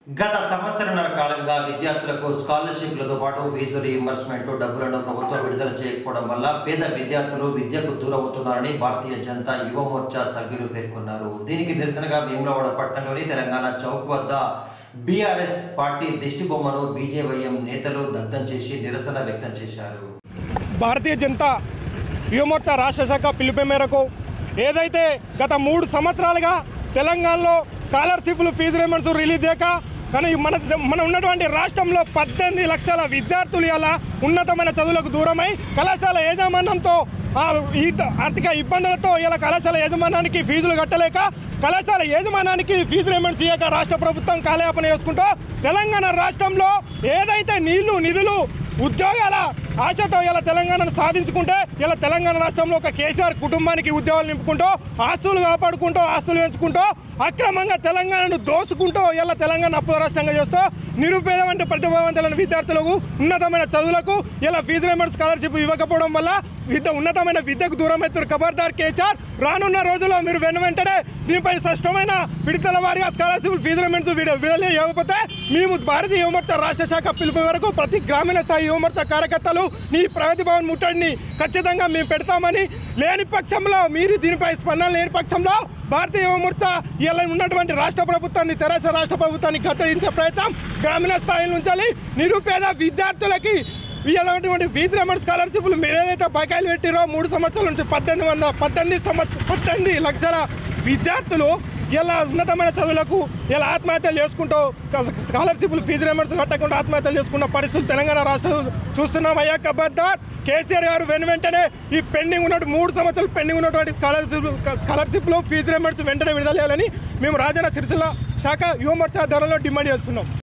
గత సంవత్సరన్నర కాలంగా విద్యార్థులకు స్కాలర్షిప్లతో పాటు ఫీజు రీయింబర్స్మెంట్ డబ్బులను ప్రభుత్వం విడుదల చేయకపోవడం వల్ల పేద విద్యార్థులు విద్యకు దూరమవుతున్నారని భారతీయ జనతా యువ మోర్చా సభ్యులు పేర్కొన్నారు దీనికి నిరసనగా భీమలవాడ పట్టణంలోని తెలంగాణ చౌక్ వద్ద బీఆర్ఎస్ పార్టీ దిష్టి బొమ్మను బీజేవైఎం నేతలు దగ్ధం చేసి నిరసన వ్యక్తం చేశారు భారతీయ జనతా యువమోర్చా రాష్ట్ర శాఖ పిలుపు మేరకు ఏదైతే గత మూడు సంవత్సరాలుగా తెలంగాణలో స్కాలర్షిప్లు ఫీజు రేమెంట్స్ రిలీజ్ చేయక కానీ మన మన ఉన్నటువంటి రాష్ట్రంలో పద్దెనిమిది లక్షల విద్యార్థులు ఇలా ఉన్నతమైన చదువులకు దూరమై కళాశాల యాజమాన్యంతో ఆ ఈ ఆర్థిక ఇబ్బందులతో ఇలా కళాశాల యాజమాన్యానికి ఫీజులు కట్టలేక కళాశాల యాజమాన్యానికి ఫీజు రేమెంట్స్ ఇయ్యక రాష్ట్ర ప్రభుత్వం కాలయాపన చేసుకుంటూ తెలంగాణ రాష్ట్రంలో ఏదైతే నీళ్లు నిధులు ఉద్యోగాల ఆశతో ఇలా తెలంగాణను సాధించుకుంటే ఇలా తెలంగాణ రాష్ట్రంలో ఒక కేసీఆర్ కుటుంబానికి ఉద్యోగాలు నింపుకుంటూ ఆస్తులు కాపాడుకుంటూ ఆస్తులు పెంచుకుంటూ అక్రమంగా తెలంగాణను దోసుకుంటూ ఇలా తెలంగాణ అప్పుల రాష్ట్రంగా చేస్తూ నిరుపేద వంటి ప్రతిభావంతులైన విద్యార్థులకు ఉన్నతమైన చదువులకు ఇలా ఫీజు రేమెంట్ స్కాలర్షిప్ ఇవ్వకపోవడం వల్ల విద్య ఉన్నతమైన విద్యకు దూరం అవుతారు ఖబర్దార్ కేసీఆర్ రానున్న రోజుల్లో మీరు వెను వెంటనే దీనిపై స్పష్టమైన విడతల వారిగా స్కాలర్షిప్ ఫీజు రేమెంట్స్ విడుదల చేయకపోతే మేము భారతీయ యువమోర్చా రాష్ట్ర శాఖ పిలుపు వరకు ప్రతి గ్రామీణ స్థాయి యువమోర్చా కార్యకర్తలు నీ ప్రగతి భవన్ ముట్టడిని ఖచ్చితంగా మేము పెడతామని లేని పక్షంలో మీరు దీనిపై స్పందన లేని పక్షంలో భారతీయ యువమోర్చా ఇలా ఉన్నటువంటి రాష్ట్ర ప్రభుత్వాన్ని తెరాస రాష్ట్ర ప్రభుత్వాన్ని గద్దయించే ప్రయత్నం గ్రామీణ స్థాయి నుంచి నిరుపేద విద్యార్థులకి ఇలాంటి ఫీజు రిమెంట్ స్కాలర్షిప్లు మీరు ఏదైతే బకాయిలు పెట్టిరో మూడు సంవత్సరాల నుంచి పద్దెనిమిది వంద పద్దెనిమిది సంవత్సరం పద్దెనిమిది లక్షల విద్యార్థులు ఇలా ఉన్నతమైన చదువులకు ఇలా ఆత్మహత్యలు చేసుకుంటూ స్కాలర్షిప్లు ఫీజు రిమెంట్స్ కట్టకుండా ఆత్మహత్యలు చేసుకున్న పరిస్థితులు తెలంగాణ రాష్ట్రం చూస్తున్నాం అయ్యా కబర్దార్ కేసీఆర్ గారు వెను వెంటనే ఈ పెండింగ్ ఉన్నట్టు మూడు సంవత్సరాలు పెండింగ్ ఉన్నటువంటి స్కాలర్షిప్ స్కాలర్షిప్లు ఫీజు రిమెంట్స్ వెంటనే విడుదల చేయాలని మేము రాజన్న సిరిసిల్ల శాఖ యువమోర్చా ధరలో డిమాండ్ చేస్తున్నాం